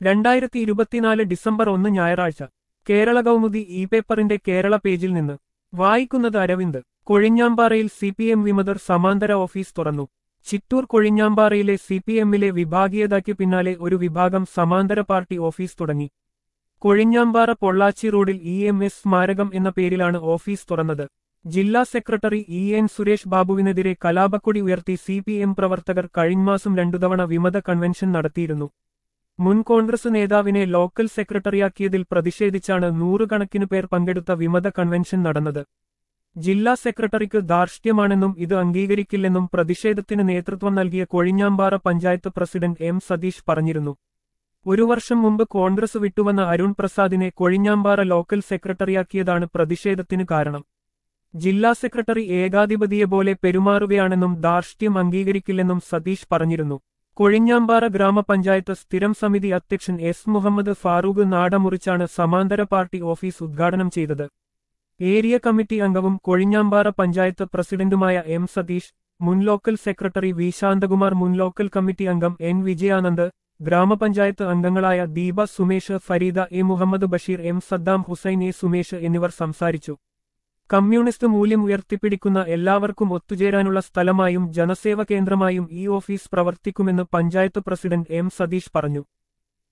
രണ്ടായിരത്തി ഇരുപത്തിനാല് ഡിസംബർ ഒന്ന് ഞായറാഴ്ച കേരള കൗമുദി ഇ പേപ്പറിന്റെ കേരള പേജിൽ നിന്ന് വായിക്കുന്നത് അരവിന്ദ് കൊഴിഞ്ഞാമ്പാറയിൽ സി പി എം വിമതർ സമാന്തര ഓഫീസ് തുറന്നു ചിറ്റൂർ കൊഴിഞ്ഞാമ്പാറയിലെ സി പി എമ്മിലെ വിഭാഗീയതയ്ക്ക് പിന്നാലെ ഒരു വിഭാഗം സമാന്തര പാർട്ടി ഓഫീസ് തുടങ്ങി കൊഴിഞ്ഞാമ്പാറ പൊള്ളാച്ചി റോഡിൽ ഇ എം എസ് സ്മാരകം എന്ന പേരിലാണ് ഓഫീസ് തുറന്നത് ജില്ലാ സെക്രട്ടറി ഇ എൻ സുരേഷ് ബാബുവിനെതിരെ കലാപക്കൊടി ഉയർത്തി സി പി എം പ്രവർത്തകർ കഴിഞ്ഞമാസം രണ്ടു തവണ വിമത കൺവെൻഷൻ നടത്തിയിരുന്നു മുൻ കോൺഗ്രസ് നേതാവിനെ ലോക്കൽ സെക്രട്ടറിയാക്കിയതിൽ പ്രതിഷേധിച്ചാണ് നൂറുകണക്കിനു പേർ പങ്കെടുത്ത വിമത കൺവെൻഷൻ നടന്നത് ജില്ലാ സെക്രട്ടറിക്ക് ധാർഷ്ട്യമാണെന്നും ഇത് അംഗീകരിക്കില്ലെന്നും പ്രതിഷേധത്തിന് നേതൃത്വം നൽകിയ കൊഴിഞ്ഞാമ്പാറ പഞ്ചായത്ത് പ്രസിഡന്റ് എം സതീഷ് പറഞ്ഞിരുന്നു ഒരു വർഷം മുമ്പ് കോൺഗ്രസ് വിട്ടുവന്ന അരുൺ പ്രസാദിനെ കൊഴിഞ്ഞാമ്പാറ ലോക്കൽ സെക്രട്ടറിയാക്കിയതാണ് പ്രതിഷേധത്തിന് കാരണം ജില്ലാ സെക്രട്ടറി ഏകാധിപതിയെപ്പോലെ പെരുമാറുകയാണെന്നും ധാർഷ്ട്യം അംഗീകരിക്കില്ലെന്നും സതീഷ് പറഞ്ഞിരുന്നു കൊഴിഞ്ഞാമ്പാറ ഗ്രാമപഞ്ചായത്ത് സ്ഥിരം സമിതി അധ്യക്ഷൻ എസ് മുഹമ്മദ് ഫാറൂഖ് നാടമുറിച്ചാണ് സമാന്തര പാർട്ടി ഓഫീസ് ഉദ്ഘാടനം ചെയ്തത് ഏരിയ കമ്മിറ്റി അംഗവും കൊഴിഞ്ഞാമ്പാറ പഞ്ചായത്ത് പ്രസിഡന്റുമായ എം സതീഷ് മുൻ ലോക്കൽ സെക്രട്ടറി വി ശാന്തകുമാർ മുൻ ലോക്കൽ കമ്മിറ്റി അംഗം എൻ വിജയാനന്ദ് ഗ്രാമപഞ്ചായത്ത് അംഗങ്ങളായ Deepa Sumesh Fareeda A Muhammad Basheer M Saddam Hussain A Sumesh എന്നിവർ സംസാരിച്ചു കമ്മ്യൂണിസ്റ്റ് മൂല്യം ഉയർത്തിപ്പിടിക്കുന്ന എല്ലാവർക്കും ഒത്തുചേരാനുള്ള സ്ഥലമായും ജനസേവ കേന്ദ്രമായും ഈ ഓഫീസ് പ്രവർത്തിക്കുമെന്ന് പഞ്ചായത്ത് പ്രസിഡന്റ് എം സതീഷ് പറഞ്ഞു